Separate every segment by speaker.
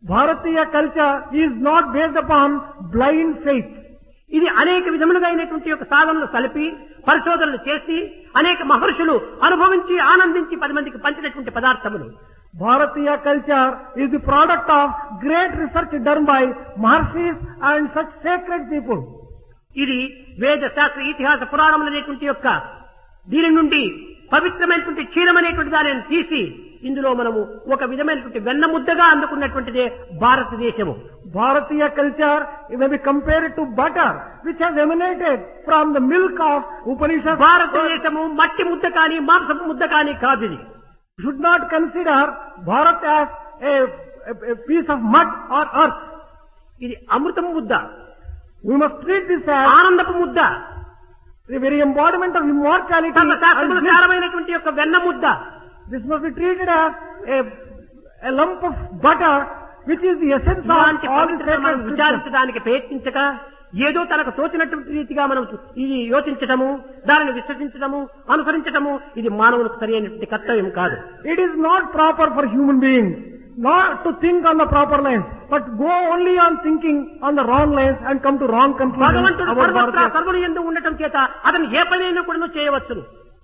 Speaker 1: Bharatiya culture is not based upon blind faith.
Speaker 2: ఇది అనేక విధములుగా అయినటువంటి యొక్క సాధనలు కలిపి పరిశోధనలు చేసి అనేక మహర్షులు అనుభవించి ఆనందించి పది మందికి పంచినటువంటి పదార్థములు
Speaker 1: Bharatiya culture is the product of great research done by Maharshis and such sacred people.
Speaker 2: ఇది వేద శాస్త్ర ఇతిహాస పురాణములు అనేటువంటి యొక్క దీని నుండి పవిత్రమైనటువంటి క్షీరం అనేటువంటి దానిని తీసి ఇందులో మనము ఒక విధమైనటువంటి వెన్న ముద్దగా అందుకున్నటువంటిదే భారతదేశము
Speaker 1: Bharatiya culture may be compared to butter which has emanated from the milk of Upanishads.
Speaker 2: భారతదేశము మట్టి ముద్ద కానీ మాంసపు ముద్ద కానీ కాదు ఇది
Speaker 1: should not consider Bharat as a, a, a piece of mud or earth.
Speaker 2: ఇది అమృతం ముద్ద
Speaker 1: We must treat this as
Speaker 2: ఆనందపు ముద్ద
Speaker 1: the very embodiment of immortality. and
Speaker 2: సర్వశాస్త్రములు
Speaker 1: bliss.
Speaker 2: సారమైనటువంటి యొక్క వెన్న ముద్ద
Speaker 1: This must be treated as a, a lump of butter which is the essence of
Speaker 2: ఇలాంటి
Speaker 1: all the
Speaker 2: పవిత్రతను మనం
Speaker 1: sacred scriptures.
Speaker 2: విచారించడానికి ప్రయత్నించక ఏదో తనకు తోచినటువంటి రీతిగా మనం ఇది యోచించటము దానిని విశ్వసించటము అనుసరించటము ఇది మానవులకు సరి అయినటువంటి కర్తవ్యం కాదు
Speaker 1: It is not proper for human beings not to think on the proper lines, but go only on thinking on the wrong lines and come to wrong conclusions
Speaker 2: భగవంతుడు
Speaker 1: about
Speaker 2: సర్వత్రా
Speaker 1: Bharatiya.
Speaker 2: సర్వులు ఎందు ఉండటం చేత అతను ఏ పనైనా కూడా చేయవచ్చును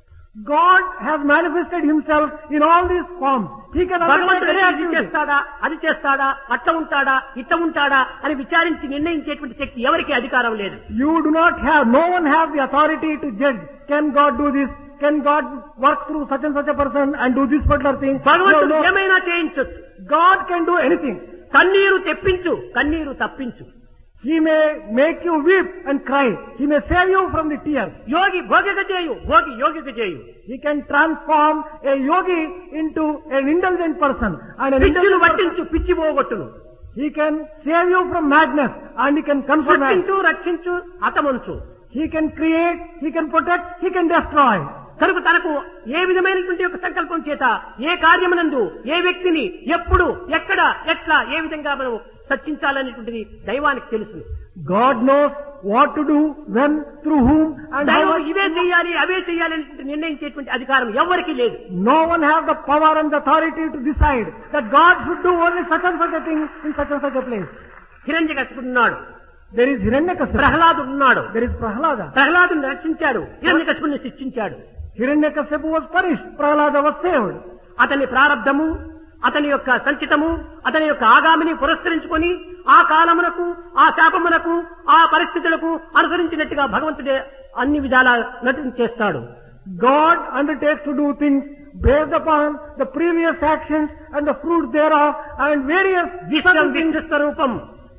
Speaker 1: God has manifested himself in all these forms. He can undertake
Speaker 2: భగవంతుడు
Speaker 1: any
Speaker 2: ఇది
Speaker 1: activity.
Speaker 2: చేస్తాడా అది చేస్తాడా అట్ట ఉంటాడా ఇట్ట ఉంటాడా అని విచారించి నిర్ణయించేటువంటి శక్తి ఎవరికి అధికారం లేదు
Speaker 1: You do not have, no one has the authority to judge. Can God do this? Can God work through such and such a person and do this particular thing? No,
Speaker 2: భగవంతుడు
Speaker 1: no.
Speaker 2: ఏమైనా చేయించొచ్చు
Speaker 1: God can do anything.
Speaker 2: కన్నీరు తెప్పించు కన్నీరు తప్పించు
Speaker 1: He may make you weep and cry. He may save you from the tears.
Speaker 2: యోగి భోగిక చేయు భోగి యోగిక చేయు
Speaker 1: He can transform a yogi into an indulgent person. And an
Speaker 2: పిచ్చిలు
Speaker 1: indulgent person,
Speaker 2: పట్టించు పిచ్చి పోగొట్టును
Speaker 1: he can save you from madness and he can confirm madness.
Speaker 2: సృష్టించు రక్షించు హతమంచు
Speaker 1: He can create, he can protect, he can destroy.
Speaker 2: కనుక తనకు ఏ విధమైనటువంటి యొక్క సంకల్పం చేత ఏ కార్యమునందు ఏ వ్యక్తిని ఎప్పుడు ఎక్కడ ఎట్లా ఏ విధంగా మనం సర్చించాలనేటువంటిది దైవానికి తెలుసు
Speaker 1: God knows what to do, when, through whom, and
Speaker 2: దైవం
Speaker 1: how.
Speaker 2: ఇవే చెయ్యాలి అవే చెయ్యాలి అనేటువంటి నిర్ణయించేటువంటి అధికారం ఎవరికి లేదు
Speaker 1: No one has the power and the authority to decide that God should do only such and such a thing in such and such a place.
Speaker 2: హిరణ్య ఉన్నాడు
Speaker 1: There is Hiranyakasipu.
Speaker 2: ప్రహ్లాదుడు ఉన్నాడు
Speaker 1: There is Prahlada.
Speaker 2: ప్రహ్లాదుని రక్షించాడు హిరణ్య శిక్షించాడు
Speaker 1: Hiranyakasipu was punished. Prahlada was saved.
Speaker 2: అతని ప్రారంధము అతని యొక్క సంచితము అతని యొక్క ఆగామిని పురస్కరించుకొని ఆ కాలమునకు ఆ శాపమునకు ఆ పరిస్థితులకు అనుసరించినట్టుగా భగవంతుడే అన్ని విధాల నటన చేస్తాడు
Speaker 1: God undertakes to do things based upon the previous actions and the fruit thereof and various
Speaker 2: Vishwam
Speaker 1: certain things.
Speaker 2: Vishnu స్వరూపం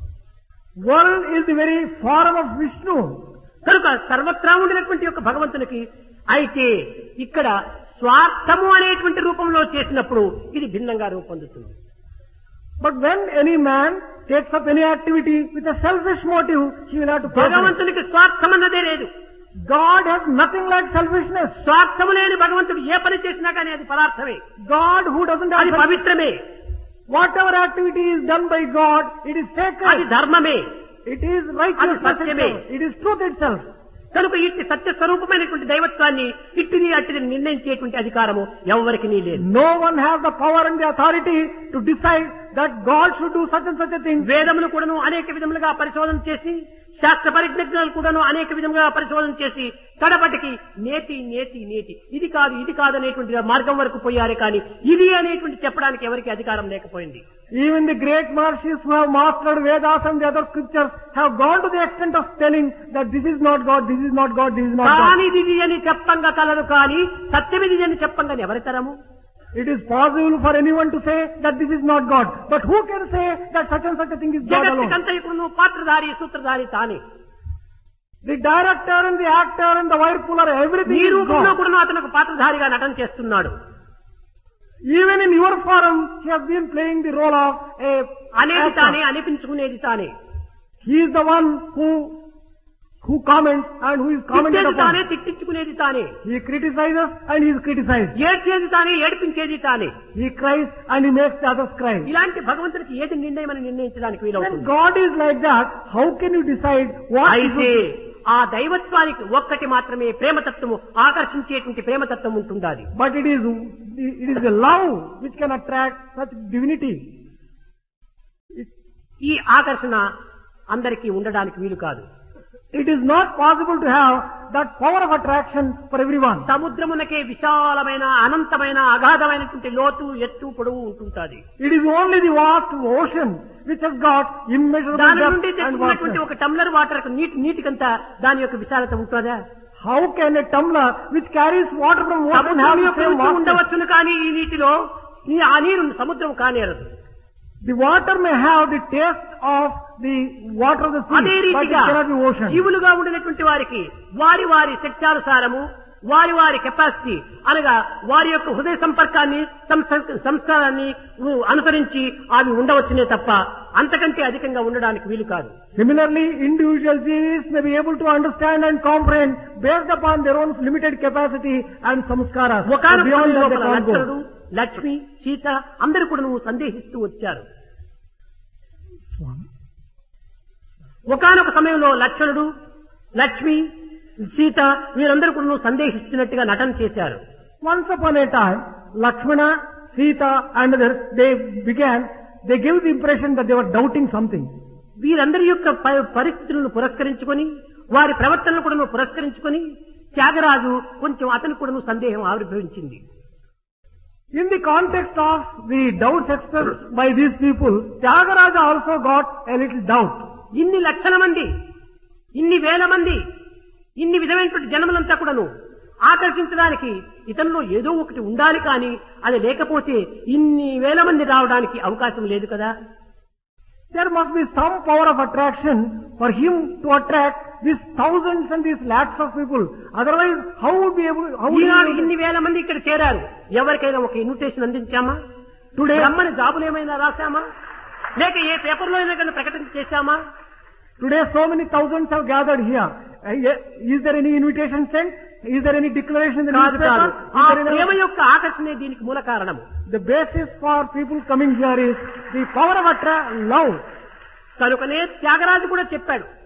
Speaker 1: World is the very form of Vishnu.
Speaker 2: కనుక సర్వత్రా ఉండినటువంటి యొక్క భగవంతునికి అయితే ఇక్కడ స్వార్థము అనేటువంటి రూపంలో చేసినప్పుడు ఇది భిన్నంగా రూపొందుతుంది
Speaker 1: But when any man takes up any activity with a selfish motive, he will have to pay for it.
Speaker 2: భగవంతునికి స్వార్థం అన్నదే లేదు
Speaker 1: God has nothing like selfishness.
Speaker 2: స్వార్థము లేని భగవంతుడు ఏ పని చేసినా కానీ అది పదార్థమే
Speaker 1: God who doesn't have
Speaker 2: అది
Speaker 1: self-
Speaker 2: పవిత్రమే
Speaker 1: whatever activity is done by God, it is
Speaker 2: అది
Speaker 1: sacred.
Speaker 2: ధర్మమే
Speaker 1: It is righteousness
Speaker 2: సత్యమే.
Speaker 1: itself. It is truth itself.
Speaker 2: కనుక ఇట్టి సత్య స్వరూపమైనటువంటి దైవత్వాన్ని ఇట్టిది అట్టిది నిర్ణయించేటువంటి అధికారము ఎవరికి లేదు
Speaker 1: No one has the power and the authority to decide that God should do such and such a thing.
Speaker 2: వేదములు కూడాను అనేక విధములుగా పరిశోధన చేసి శాస్త్ర పరిజ్ఞానాలు కూడాను అనేక విధములుగా పరిశోధన చేసి కడపటికి నేతి నేతి నేతి ఇది కాదు ఇది కాదు అనేటువంటి మార్గం వరకు పోయారే కానీ ఇది అనేటువంటి చెప్పడానికి ఎవరికి అధికారం లేకపోయింది
Speaker 1: Even the great Mahārshis who have mastered Vedas and the other scriptures have gone to the extent of telling that this is not God, this is not God, this is not God.
Speaker 2: కానీ ఇది అని చెప్పంగా colour కానీ సత్యమిది అని చెప్పంగా ఎవరి తరము
Speaker 1: It is possible for anyone to say that this is not God. But who can say that such and such a thing is God alone?
Speaker 2: జగత్తుకంతయుకును పాత్రధారి సూత్రధారి తానే
Speaker 1: The director and the actor and the wire puller, everything
Speaker 2: ఈ
Speaker 1: is
Speaker 2: రూపంలో
Speaker 1: God.
Speaker 2: కూడా అతనికి పాత్రధారిగా నటన చేస్తున్నాడు
Speaker 1: Even in your forum, he has been playing the role of a
Speaker 2: అనేది
Speaker 1: actor.
Speaker 2: తానే అనిపించుకునేది తానే
Speaker 1: He is the one who who comments and who is commented
Speaker 2: తిట్టేది తానే
Speaker 1: upon.
Speaker 2: తిట్టించుకునేది తానే
Speaker 1: He criticizes and he is criticized.
Speaker 2: ఏడ్చేది తానే ఏడిపించేది తానే
Speaker 1: He cries and he makes the others cry.
Speaker 2: ఇలాంటి భగవంతుడికి ఏది నిర్ణయం అని నిర్ణయించడానికి
Speaker 1: When
Speaker 2: వీలవుతుంది
Speaker 1: God is like that, how can you decide what he
Speaker 2: అయితే
Speaker 1: should
Speaker 2: ఆ దైవత్వానికి ఒక్కటి మాత్రమే ప్రేమతత్వము ఆకర్షించేటువంటి ప్రేమతత్వం ఉంటుండాలి
Speaker 1: But it is it is the love which can attract such divinity.
Speaker 2: ఈ ఆకర్షణ అందరికీ ఉండడానికి వీలు కాదు
Speaker 1: It is not possible to have that power of attraction for everyone.
Speaker 2: సముద్రమునకే విశాలమైన అనంతమైన అగాధమైనటువంటి లోతు ఎత్తు పొడవు ఉంటుంటాది
Speaker 1: It is only the vast ocean which has got immeasurable
Speaker 2: దాని నుండి
Speaker 1: depth and
Speaker 2: తెచ్చుకున్నటువంటి
Speaker 1: vastness.
Speaker 2: ఒక టమ్లర్ వాటర్ నీటి నీటికంతా దాని యొక్క విశాలత ఉంటుందా
Speaker 1: How can a tumbler which carries water from ocean
Speaker 2: సముద్రం
Speaker 1: have the
Speaker 2: యొక్క
Speaker 1: same
Speaker 2: రుచి
Speaker 1: vastness?
Speaker 2: ఉండవచ్చును కానీ ఈ నీటిలో ఈ ఆ నీరు సముద్రం కానేరదు
Speaker 1: The water may have the taste of the water of the
Speaker 2: అదే
Speaker 1: sea, but it
Speaker 2: రీతిగా
Speaker 1: cannot be ocean.
Speaker 2: జీవులుగా ఉండినటువంటి వారికి వారి వారి శక్త్యానుసారము వారి వారి కెపాసిటీ అనగా వారి యొక్క హృదయ సంపర్కాన్ని సంస్క- సంస్కారాన్ని ఉ, అనుసరించి అవి ఉండవచ్చునే తప్ప అంతకంటే అధికంగా ఉండడానికి వీలు కాదు
Speaker 1: Similarly, individual beings may be able to understand and comprehend based upon their own limited capacity and samskaras. But
Speaker 2: ఒకనొక
Speaker 1: beyond that, they
Speaker 2: లోపల
Speaker 1: can't go.
Speaker 2: లక్ష్మణుడు లక్ష్మి సీత అందరూ కూడా నువ్వు సందేహిస్తూ వచ్చారు ఒకనొక సమయంలో లక్ష్మణుడు లక్ష్మి సీత వీరందరూ కూడా నువ్వు సందేహిస్తున్నట్టుగా నటన చేశారు
Speaker 1: Once upon a time, Lakshmana, Sita and others, they began, they gave the impression that they were doubting something.
Speaker 2: వీరందరి యొక్క ప- పరిస్థితులను పురస్కరించుకొని వారి ప్రవర్తనను కూడా పురస్కరించుకొని త్యాగరాజు కొంచెం అతను కూడా సందేహం ఆవిర్భవించింది
Speaker 1: In the context of the doubts expressed by these people, Tyagaraja also got a little doubt.
Speaker 2: ఇన్ని లక్షల మంది ఇన్ని వేల మంది ఇన్ని విధమైనటువంటి జన్మలంతా కూడాను ఆకర్షించడానికి ఇతనిలో ఏదో ఒకటి ఉండాలి కానీ అది లేకపోతే ఇన్ని వేల మంది రావడానికి అవకాశం లేదు కదా
Speaker 1: There must be some power of attraction for him to attract these thousands and these lakhs of people. Otherwise, how would be able, how would he
Speaker 2: Eenadu
Speaker 1: be able to-
Speaker 2: ఇన్ని వేల మంది ఇక్కడ చేరారు ఎవరికైనా ఒక ఇన్విటేషన్ అందించామా
Speaker 1: Today-
Speaker 2: రమ్మని జాబులు ఏమైనా రాశామా లేక ఏ పేపర్లో అయినా కానీ ప్రకటన చేశామా
Speaker 1: Today so many thousands have gathered here. Uh, yeah, Is there any invitation sent? Is there any declaration in the
Speaker 2: కాదు కాదు
Speaker 1: newspaper?
Speaker 2: ఆ
Speaker 1: Is there
Speaker 2: ప్రేమ
Speaker 1: any...
Speaker 2: యొక్క ఆకర్షణే దీనికి మూల కారణము
Speaker 1: The basis for people coming here is the power of attract love.
Speaker 2: కనుకనే త్యాగరాజు కూడా చెప్పాడు